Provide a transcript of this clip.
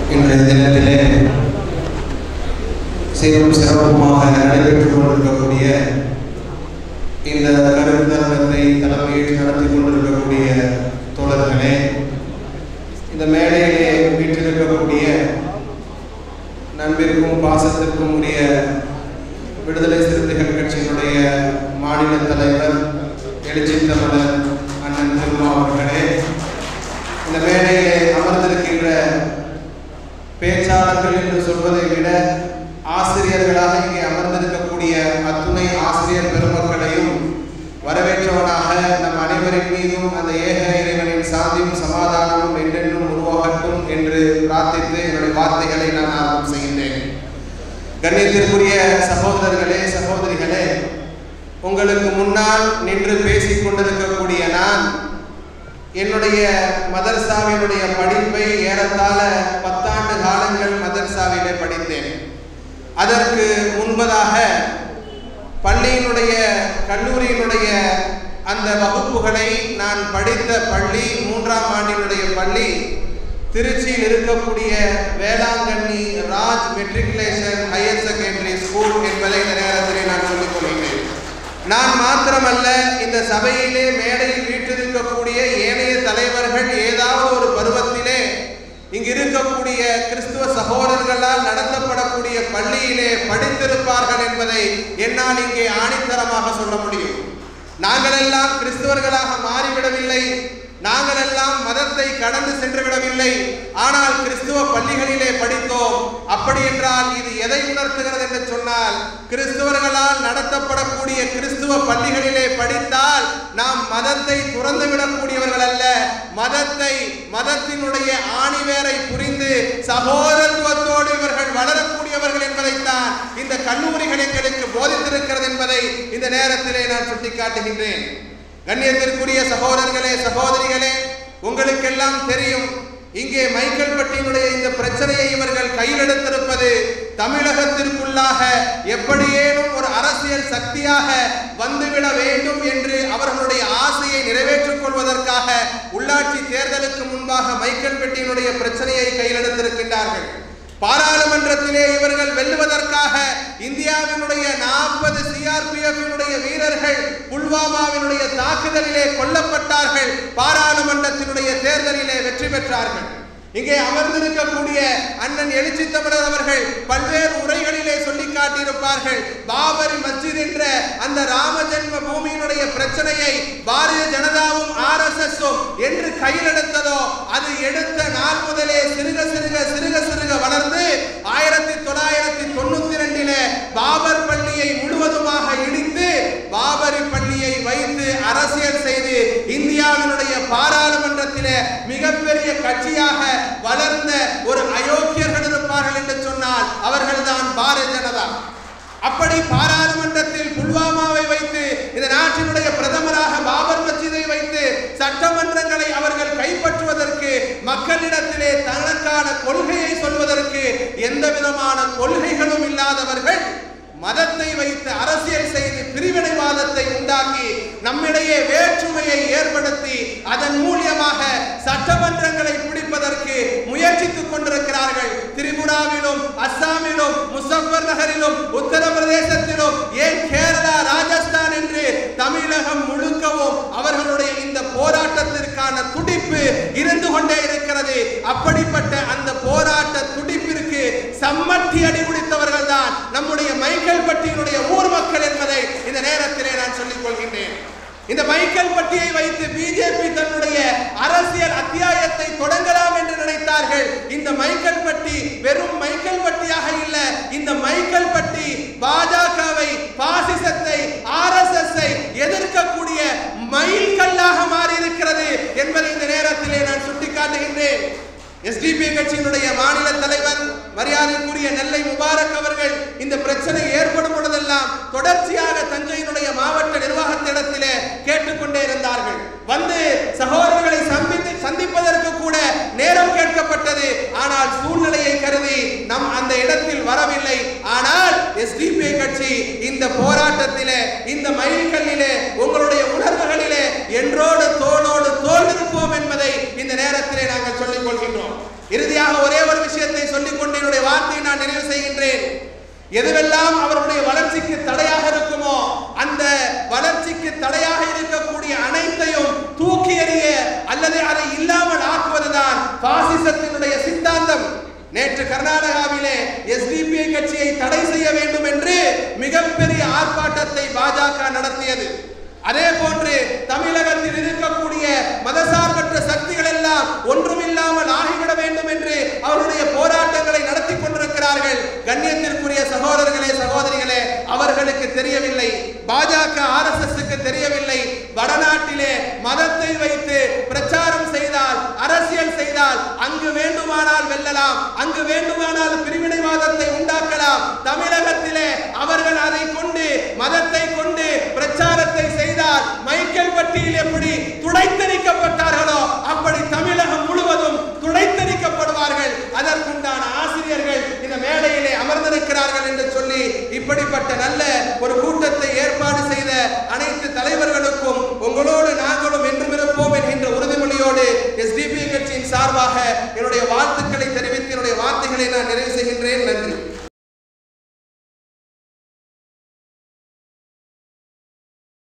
இன்றைய தினத்திலே சீரும் சிறப்புமாக நடைபெற்றுக் கொண்டிருக்கக்கூடிய இந்த கருத்தரங்கத்தை தலைமையில் நடத்தி கொண்டிருக்கக்கூடிய தோழர்களே இந்த மேடையிலே வீற்றிருக்கக்கூடிய நண்பிற்கும் பாசத்திற்கும் உரிய விடுதலை சிறுத்தைகள் கட்சியினுடைய மாநில தலைவர் எழுச்சி தமிழர் அண்ணன் திருமா அவர்களே இந்த மேடையிலே அமர்ந்திருக்கின்ற பேச்சாளர்கள் என்று சொல்வதை விட ஆசிரியர்களாக இங்கே அமர்ந்திருக்கக்கூடிய அத்துணை ஆசிரியர் பெருமக்களையும் வரவேற்றவனாக நம் அனைவரின் மீதும் அந்த ஏக இறைவனின் சாந்தியும் சமாதானமும் என்றென்றும் உருவாகட்டும் என்று பிரார்த்தித்து என்னுடைய வார்த்தைகளை நான் ஆரம்பம் செய்கின்றேன் கண்ணியத்திற்குரிய சகோதரர்களே சகோதரிகளே உங்களுக்கு முன்னால் நின்று பேசிக் கொண்டிருக்கக்கூடிய நான் என்னுடைய மதர்சாவினுடைய படிப்பை ஏறத்தாழ பத்தாண்டு காலங்கள் மதர்சாவிலே படித்தேன் அதற்கு முன்பதாக பள்ளியினுடைய கல்லூரியினுடைய அந்த வகுப்புகளை நான் படித்த பள்ளி மூன்றாம் ஆண்டினுடைய பள்ளி திருச்சியில் இருக்கக்கூடிய Velankanni Raj matriculation higher secondary school என்பதை இந்த நேரத்திலே நான் சொல்லிக் கொள்கிறேன் நான் மாத்திரமல்ல இந்த சபையிலே மேடையில் வீற்றிருக்கக்கூடிய ஏனைய தலைவர்கள் ஏதாவது ஒரு பருவத்திலே இங்கு இருக்கக்கூடிய கிறிஸ்துவ சகோதரர்களால் நடத்தப்படக்கூடிய பள்ளியிலே படித்திருப்பார்கள் என்பதை என்னால் இங்கே ஆணித்தரமாக சொல்ல முடியும் நாங்கள் எல்லாம் கிறிஸ்துவர்களாக மாறிவிடவில்லை நாங்கள் எல்லாம் மதத்தை கடந்து சென்று விடவில்லை ஆனால் கிறிஸ்துவ பள்ளிகளிலே படித்தோம் அப்படி என்றால் இது எதை உணர்த்துகிறது என்று சொன்னால் கிறிஸ்துவர்களால் நடத்தப்படக்கூடிய கிறிஸ்துவ பள்ளிகளிலே படித்தால் நாம் மதத்தை துறந்து விடக்கூடியவர்கள் அல்ல மதத்தை மதத்தினுடைய ஆணிவேரை புரிந்து சகோதரத்துவத்தோடு இவர்கள் வளரக்கூடியவர்கள் என்பதைத்தான் இந்த கல்லூரிகள் எங்களுக்கு போதித்திருக்கிறது என்பதை இந்த நேரத்திலே நான் சுட்டிக்காட்டுகின்றேன் கண்ணியத்திற்குரிய சகோதரர்களே சகோதரிகளே உங்களுக்கெல்லாம் தெரியும் இங்கே மைக்கேல்பட்டியினுடைய இந்த பிரச்சனையை இவர்கள் கையில் எடுத்திருப்பது தமிழகத்திற்குள்ளாக எப்படியேனும் ஒரு அரசியல் சக்தியாக வந்துவிட வேண்டும் என்று அவர்களுடைய ஆசையை நிறைவேற்றிக் கொள்வதற்காக உள்ளாட்சி தேர்தலுக்கு முன்பாக மைக்கேல்பட்டியினுடைய பிரச்சனையை கையில் எடுத்திருக்கின்றார்கள் பாராளுமன்றத்திலே இவர்கள் வெல்லுவதற்காக இந்தியாவினுடைய நாற்பது சிஆர்பிஎஃபினுடைய வீரர்கள் புல்வாமாவினுடைய தாக்குதலிலே கொல்லப்பட்டார்கள் பாராளுமன்றத்தினுடைய தேர்தலிலே வெற்றி பெற்றார்கள் இங்கே அமர்ந்திருக்கக்கூடிய அண்ணன் எழுச்சி தமிழர் அவர்கள் பல்வேறு உரைகளிலே சொல்லி காட்டியிருப்பார்கள் பாபரி மஸ்ஜித் என்ற அந்த ராம ஜென்ம பூமியினுடைய பிரச்சனையை பாரதிய ஜனதாவும் ஆர் எஸ் எஸ் என்று கையில் எடுத்ததோ அது எடுத்த நாள் முதலே சிறுக சிறுக சிறுக சிறுக வளர்ந்து ஆயிரத்தி தொள்ளாயிரத்தி தொண்ணூத்தி ரெண்டிலே பாபர் பள்ளியை முழுவதுமாக இடித்து பாபரி பள்ளியை வைத்து அரசியல் செய்து இந்தியாவினுடைய பாராளுமன்றத்திலே மிகப்பெரிய கட்சியாக வளர்ந்த ஒரு அயோக்கியர்கள் இருப்பார்கள் என்று சொன்னால் அவர்கள்தான் பாரதிய ஜனதா அப்படி பாராளுமன்றத்தில் புல்வாமாவை வைத்து இந்த நாட்டினுடைய பிரதமராக பாபர் மஸ்ஜிதை வைத்து சட்டமன்றங்களை அவர்கள் கைப்பற்றுவதற்கு மக்களிடத்திலே தனக்கான கொள்கையை சொல்வதற்கு எந்த விதமான கொள்கைகளும் இல்லாதவர்கள் மதத்தை வைத்து அரசியல் செய்து பிரிவினைவாதத்தை உண்டாக்கி நம்மிடையே வேற்றுமையை ஏற்படுத்தி அதன் மூலியமாக சட்டமன்றங்களை பிடிப்பதற்கு முயற்சித்துக் கொண்டிருக்கிறார்கள் திரிபுராவிலும் அஸ்ஸாமிலும் முசஃபர் நகரிலும் உத்தரப்பிரதேசத்திலும் ஏன் கேரளா ராஜஸ்தான் என்று தமிழகம் முழுக்கவும் அவர்களுடைய இந்த போராட்டத்திற்கான துடிப்பு இருந்து கொண்டே இருக்கிறது அப்படிப்பட்ட அந்த போராட்ட துடிப்பிற்கு சம்மட்டி அடி குடித்தவர்கள் தான் நம்முடைய மைக்கேல் பட்டியினுடைய ஊர் மக்கள் என்பதை இந்த நேரத்திலே நான் சொல்லிக் கொள்கின்றேன் இந்த மைக்கேல் பட்டியை வைத்து பிஜேபி தன்னுடைய அரசியல் அத்தியாயத்தை தொடங்கலாம் என்று நினைத்தார்கள் இந்த மைக்கேல் பட்டி வெறும் மைக்கேல் பட்டியாக இல்ல இந்த மைக்கேல் பட்டி பாஜகவை பாசிசத்தை ஆர்எஸ்எஸ் எதிர்க்கக்கூடிய மைல்கல்லாக மாறி இருக்கிறது என்பதை இந்த நேரத்திலே நான் சுட்டிக்காட்டுகின்றேன் எஸ்டிபி கட்சியினுடைய மாநில தலைவர் மரியாதைக்குரிய நெல்லை முபாரக் அவர்கள் இந்த பிரச்சனை ஏற்படும் பொழுதெல்லாம் தொடர்ச்சியாக தஞ்சையினுடைய மாவட்ட நிர்வாகத்திடத்திலே கேட்டுக்கொண்டே இருந்தார்கள் வந்து சகோதரர்களை சந்தித்து சந்திப்பதற்கு கூட நேரம் கேட்கப்பட்டது ஆனால் சூழ்நிலையை கருதி நம் அந்த இடத்தில் வரவில்லை ஆனால் எஸ்டிபி கட்சி இந்த போராட்டத்திலே இந்த மைல்கல்லிலே உங்களுடைய உணர்வுகளிலே என்றோடு தோளோடு தோல் இருப்போம் என்பதை இந்த நேரத்திலே நாங்கள் சொல்லிக் கொள்கின்றோம் இறுதியாக ஒரே ஒரு விஷயத்தை சொல்லிக்கொண்டு என்னுடைய வார்த்தையை நான் நிறைவு செய்கின்றேன் எதுவெல்லாம் அவருடைய வளர்ச்சிக்கு தடையாக இருக்குமோ அந்த வளர்ச்சிக்கு தடையாக இருக்கக்கூடிய அனைத்தையும் தூக்கி எறிய அல்லது அதை இல்லாமல் ஆக்குவதுதான் பாசிசத்தினுடைய சித்தாந்தம் நேற்று கர்நாடகாவிலே எஸ்டிபிஐ கட்சியை தடை செய்ய வேண்டும் என்று மிகப்பெரிய ஆர்ப்பாட்டத்தை பாஜக நடத்தியது அதே போன்று தமிழகத்தில் இருக்கக்கூடிய மதசார்பற்ற சக்திகள் எல்லாம் ஒன்றுமில்லாமல் ஆகிவிட வேண்டும் என்று அவருடைய போராட்டங்களை நடத்தி கொண்டிருக்கிறார்கள் கண்ணியத்திற்குரிய சகோதரர்களே சகோதரிகளே அவர்களுக்கு தெரியவில்லை பாஜக ஆர்எஸ்எஸ்க்கு தெரியவில்லை வடநாட்டிலே மதத்தை வைத்து பிரச்சாரம் செய்தால் அரசியல் செய்தால் அங்கு வேண்டுமானால் வெல்லலாம் அங்கு வேண்டுமானால் பிரிவினைவாதத்தை உண்டாக்கலாம் தமிழகத்திலே அவர்கள் அதை கொண்டு மதத்தை கொண்டு பிரச்சாரத்தை செய்தால் மைக்கேல் பட்டியில் எப்படி துடைத்தறிக்கப்பட்டார்களோ அப்படி தமிழகம் முழுவதும் துடைத்தறிக்கப்படுவார்கள் அதற்குண்டான ஆசிரியர்கள் இந்த மேடையிலே அமர்ந்திருக்கிறார்கள் என்று சொல்லி இப்படிப்பட்ட நல்ல ஒரு கூட்டத்தை ஏற்பாடு செய்த அனைத்து தலைவர்களுக்கும் உங்களோடு நாங்களும் என்றும் இருப்போம் என்கின்ற உறுதிமொழியோடு எஸ்டிபி கட்சியின் சார்பாக என்னுடைய வாழ்த்துக்களை தெரிவித்து என்னுடைய வார்த்தைகளை நான் நிறைவு செய்கின்றேன் நன்றி